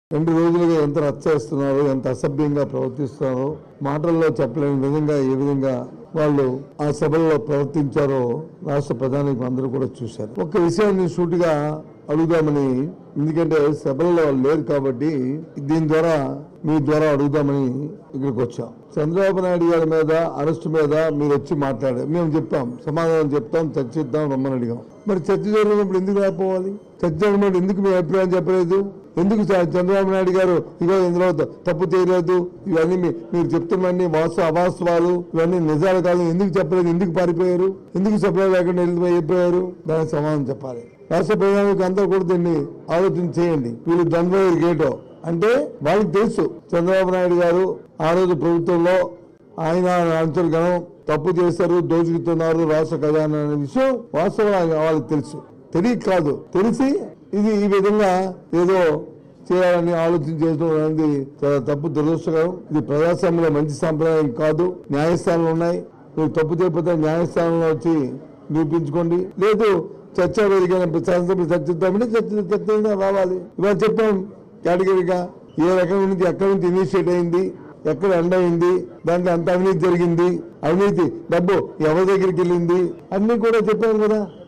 రెండు రోజులుగా ఎంత రచ్చ చేస్తున్నారో ఎంత అసభ్యంగా ప్రవర్తిస్తున్నారో మాటల్లో చెప్పలేని విధంగా ఏ విధంగా వాళ్ళు ఆ సభల్లో ప్రవర్తించారో రాష్ట్ర ప్రధానికి అందరూ కూడా చూశారు ఒక్క విషయాన్ని సూటిగా అడుగుదామని ఎందుకంటే సభల్లో వాళ్ళు లేరు కాబట్టి దీని ద్వారా మీ ద్వారా అడుగుదామని ఇక్కడికి వచ్చాం చంద్రబాబు నాయుడు గారి మీద అరెస్ట్ మీద మీరు వచ్చి మాట్లాడారు మేము చెప్పాం సమాధానం చెప్తాం చర్చిద్దాం రమ్మని అడిగాం మరి చర్చ జరిగినప్పుడు ఎందుకు రాకపోవాలి చర్చ జరిగినప్పుడు ఎందుకు మీ అభిప్రాయం చెప్పలేదు ఎందుకు చ- చంద్రబాబు నాయుడు గారు ఇగో ఇందులో త- తప్పు చేయలేదు ఇవన్నీ మీ- మీరు చెప్తున్నవన్నీ వాస్తవ అవాస్తవాలు ఇవన్నీ నిజాలు కాదు ఎందుకు చెప్పలేదు ఎందుకు పారిపోయారు ఎందుకు సభలో లేకుండా వెళ్ళిపోయారు దానికి సమాధానం చెప్పాలి రాష్ట్ర ప్రధానికి అందరూ కూడా దీన్ని ఆలోచన చేయండి వీళ్ళు ద్వంద్వ గేటో అంటే వాళ్ళకి తెలుసు చంద్రబాబు నాయుడు గారు ఆ రోజు ప్రభుత్వంలో ఆయన అంచెలు గణం తప్పు చేశారు దోచుకుతున్నారు రాష్ట్ర ఖజానా అనే విషయం వాస్తవంగా వాళ్ళకి తెలుసు తెలియక కాదు తెలిసి ఇది ఈ విధంగా ఏదో చేయాలని ఆలోచన చేయడం అనేది చాలా తప్పు దురదృష్టకరం ఇది ప్రజాస్వామ్యంలో మంచి సాంప్రదాయం కాదు న్యాయస్థానాలు ఉన్నాయి మీరు తప్పు చేయకపోతే న్యాయస్థానంలో వచ్చి నిరూపించుకోండి లేదు చర్చ వేదికైన శాసనసభ చర్చిద్దామంటే చర్చ చర్చ రావాలి ఇవాళ చెప్పాం కేటగిరీగా ఏ రకం నుంచి ఎక్కడి నుంచి ఇనిషియేట్ అయింది ఎక్కడ ఎండ్ అయింది దాంట్లో ఎంత అవినీతి జరిగింది అవినీతి డబ్బు ఎవరి దగ్గరికి వెళ్ళింది అన్ని కూడా చెప్పాను కదా